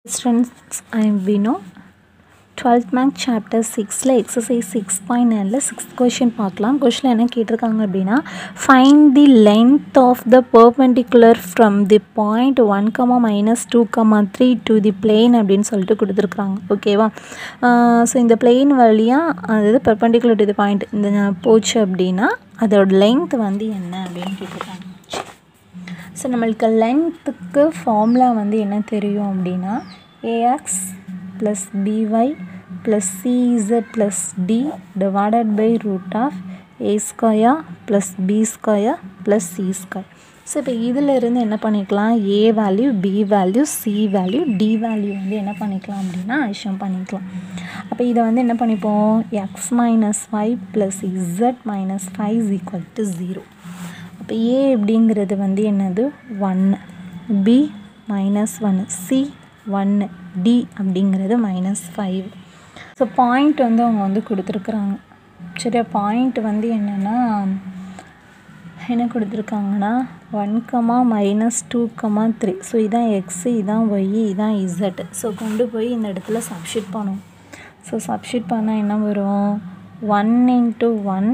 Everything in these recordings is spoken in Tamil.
Students, I am Vino. 12th math chapter சிக்ஸில் எக்ஸசைஸ் சிக்ஸ் பாயிண்ட் நைனில் சிக்ஸ்த் கொஷின் பார்க்கலாம் கொஷினில் என்ன கேட்டிருக்காங்க அப்படின்னா find the length of the perpendicular from the point one comma minus two comma three to the plane அப்படின்னு சொல்லிட்டு கொடுத்துருக்குறாங்க ஓகேவா ஸோ இந்த பிளெயின் வழியாக அதாவது பெர்பெண்டிகுலர் டு தி பாயிண்ட் இந்த போச்சு அப்படின்னா அதோட லென்த் வந்து என்ன அப்படின்னு கேட்டிருக்காங்க ஸோ நம்மளுக்கு லென்த்துக்கு ஃபார்முலா வந்து என்ன தெரியும் அப்படின்னா ஏஎக்ஸ் ப்ளஸ் பிஒய் ப்ளஸ் சிஇசட் plus d divided by root of a square plus b square plus c square so இப்போ இதிலிருந்து என்ன பண்ணிக்கலாம் a value b value c value d value வந்து என்ன பண்ணிக்கலாம் அப்படின்னா அடிஷன் பண்ணிக்கலாம் அப்போ இதை வந்து என்ன பண்ணிப்போம் x minus five plus z minus five is equal to zero அப்போ ஏ அப்படிங்கிறது வந்து என்னது ஒன்று பி மைனஸ் ஒன்று சி ஒன்று டி அப்படிங்கிறது மைனஸ் ஃபைவ் ஸோ பாயிண்ட் வந்து அவங்க வந்து கொடுத்துருக்குறாங்க சரியா பாயிண்ட் வந்து என்னென்னா என்ன கொடுத்துருக்காங்கன்னா one comma minus two comma three so இதான் எக்ஸு இதான் ஒய் இதான் இசட் ஸோ கொண்டு போய் இந்த இடத்துல சப்ஷீட் பண்ணுவோம் ஸோ சப்ஷீட் பண்ணால் என்ன வரும் ஒன் இன்ட்டு ஒன்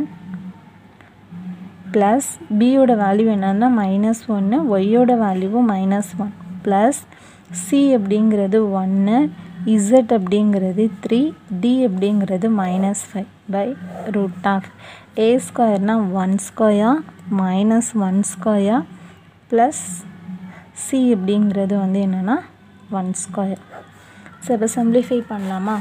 ப்ளஸ் பியோட வேல்யூ என்னன்னா மைனஸ் ஒன்று ஒய்யோட வேல்யூவும் மைனஸ் ஒன் ப்ளஸ் சி அப்படிங்கிறது ஒன்று இசட் அப்படிங்கிறது த்ரீ டி அப்படிங்கிறது minus five by root of a ஸ்கொயர்னால் one square minus one square plus c அப்படிங்கிறது வந்து என்னென்னா ஒன் ஸ்கொயர் ஸோ இப்போ சிம்பிளிஃபை பண்ணலாமா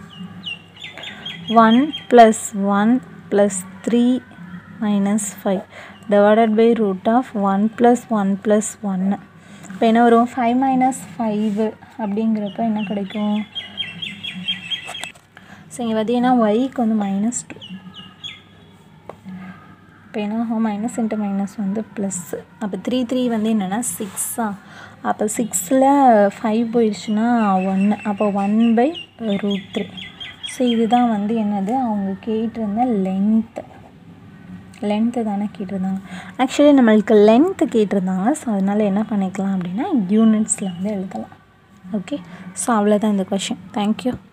one plus one plus three minus five divided by root of one plus one plus ஒன்று இப்போ என்ன வரும் ஃபைவ் மைனஸ் ஃபைவ் அப்படிங்கிறப்ப என்ன கிடைக்கும் ஸோ இங்கே பார்த்தீங்கன்னா ஒய்க்கு வந்து மைனஸ் டூ இப்போ என்ன ஆகும் மைனஸ் இன்ட்டு மைனஸ் வந்து ப்ளஸ்ஸு அப்போ த்ரீ த்ரீ வந்து என்னென்னா சிக்ஸா அப்போ சிக்ஸில் ஃபைவ் போயிடுச்சுன்னா ஒன்று அப்போ one by root three so இதுதான் வந்து என்னது அவங்க கேட்டிருந்த லென்த்து லென்த்து தானே கேட்டிருந்தாங்க ஆக்சுவலி நம்மளுக்கு லென்த்து கேட்டிருந்தாங்க ஸோ அதனால் என்ன பண்ணிக்கலாம் அப்படின்னா யூனிட்ஸில் வந்து எழுதலாம் ஓகே ஸோ அவ்வளோதான் இந்த கொஷின் தேங்க்யூ